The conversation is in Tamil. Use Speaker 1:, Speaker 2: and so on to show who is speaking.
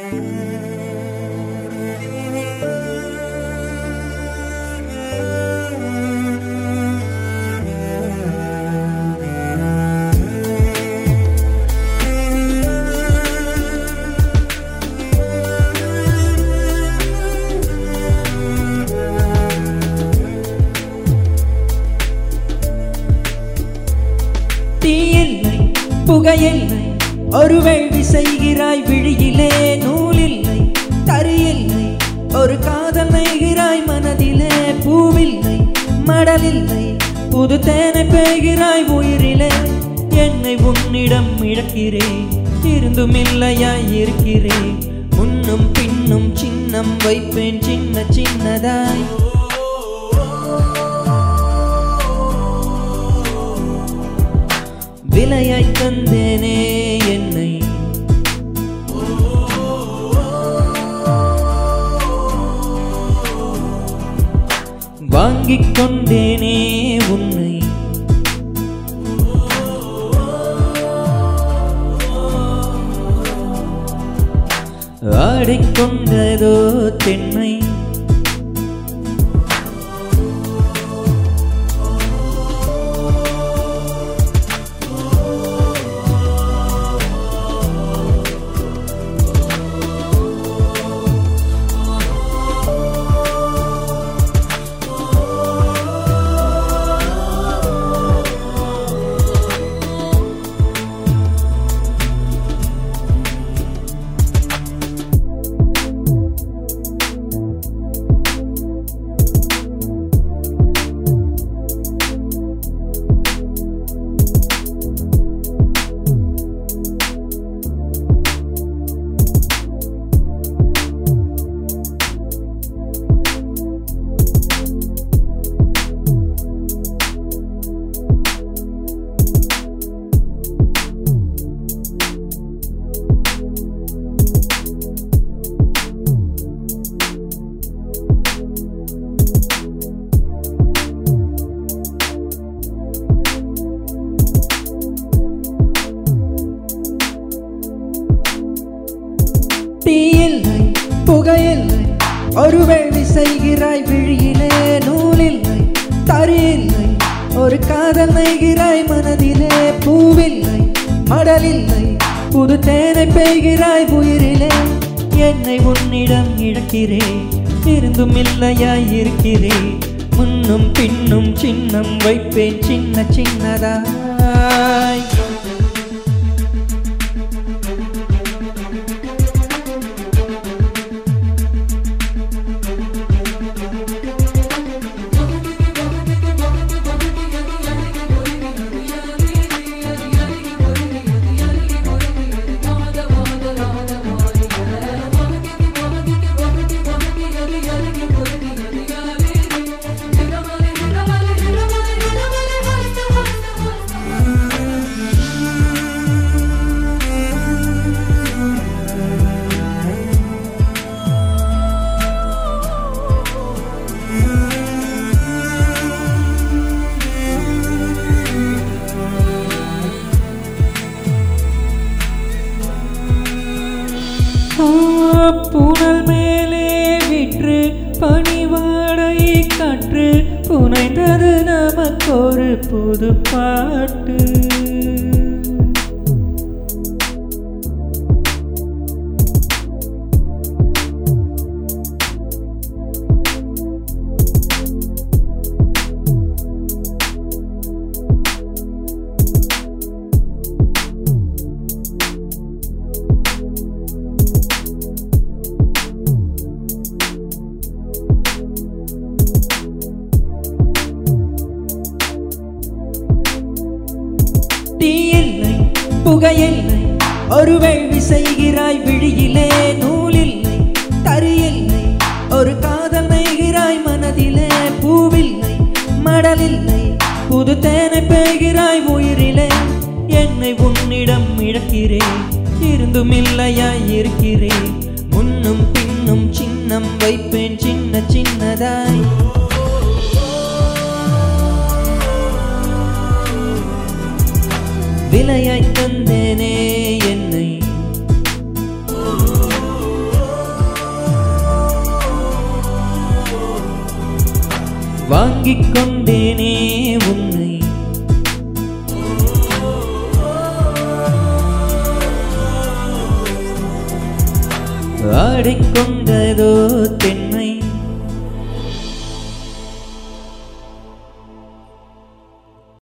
Speaker 1: தீயில்லை புகையில்லை ஒரு வேள்வி செய்கிறாய் விழியிலே நூலில்லை தரியில்லை ஒரு காதல் நெய்கிறாய் மனதிலே பூவில்லை மடலில்லை புது தேனை பெய்கிறாய் உயிரிலே என்னை உன்னிடம் இழக்கிறேன் இருந்தும் இல்லையாய் இருக்கிறேன் முன்னும் பின்னும் சின்னம் வைப்பேன் சின்ன சின்னதாய் விலையாய் தந்தேனே என்னை வாங்கிக் கொண்டேனே உன்னை ஆடிக்கொண்டதோ தென்னை தீயில்லை புகையில்லை ஒரு வேள்வி செய்கிறாய் விழியிலே நூலில்லை தரியில்லை ஒரு காதல் நெய்கிறாய் மனதிலே பூவில்லை மடலில்லை புது தேனை பெய்கிறாய் உயிரிலே என்னை உன்னிடம் இழக்கிறேன் இருந்தும் இல்லையாய் இருக்கிறேன் முன்னும் பின்னும் சின்னம் வைப்பேன் சின்ன சின்னதாய் புனல் மேலே விற்று பணிவாடை காற்று புனைந்தது நமக்கொரு புது பாட்டு தீயில்லை புகையில்லை ஒரு வேள்வி செய்கிறாய் விழியிலே நூலில்லை தரியில்லை ஒரு காதல் நெய்கிறாய் மனதிலே பூவில்லை மடலில்லை புது தேனை பெய்கிறாய் உயிரிலே என்னை உன்னிடம் இழக்கிறேன் இருந்தும் இல்லையாய் இருக்கிறேன் முன்னும் பின்னும் சின்னம் வைப்பேன் சின்ன சின்னதாய் விலையாய் தந்தேனே என்னை வாங்கிக் கொண்டேனே உன்னை ஆடிக்கொண்டதோ தென்